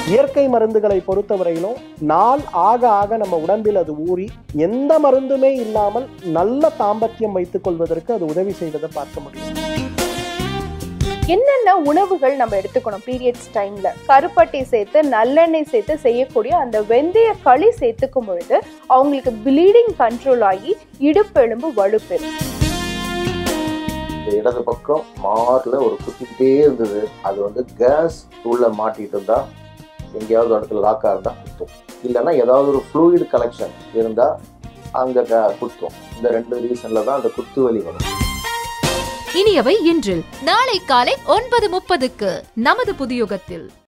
இயற்கை மருந்துகளை பொறுத்தவரையிலும் நாள் ஆக ஆக நம்ம உடம்பில் அது ஊறி எந்த மருந்துமே இல்லாமல் நல்ல தாம்பத்தியம் வைத்துக் கொள்வதற்கு அது உதவி செய்வதை பார்க்க முடியும் என்னென்ன உணவுகள் நம்ம எடுத்துக்கணும் பீரியட்ஸ் டைம்ல கருப்பட்டி சேர்த்து நல்லெண்ணெய் சேர்த்து செய்யக்கூடிய அந்த வெந்தய களி சேர்த்துக்கும் பொழுது அவங்களுக்கு ப்ளீடிங் கண்ட்ரோல் ஆகி இடுப்பெலும்பு வலுப்பெறும் இந்த இடது பக்கம் மார்ல ஒரு குத்திக்கிட்டே இருந்தது அது வந்து கேஸ் உள்ள மாட்டிட்டு இருந்தா எங்கேயாவது ஒரு இடத்துல லாக்கா இருந்தா குத்தும் இல்லைன்னா ஏதாவது ஒரு ஃப்ளூயிட் கலெக்ஷன் இருந்தா அங்க க- குத்தும் இந்த ரெண்டு ரீசன்ல தான் அந்த குத்து வலி வரும் இனியவை இன்றில் நாளை காலை ஒன்பது முப்பதுக்கு நமது புதியுகத்தில்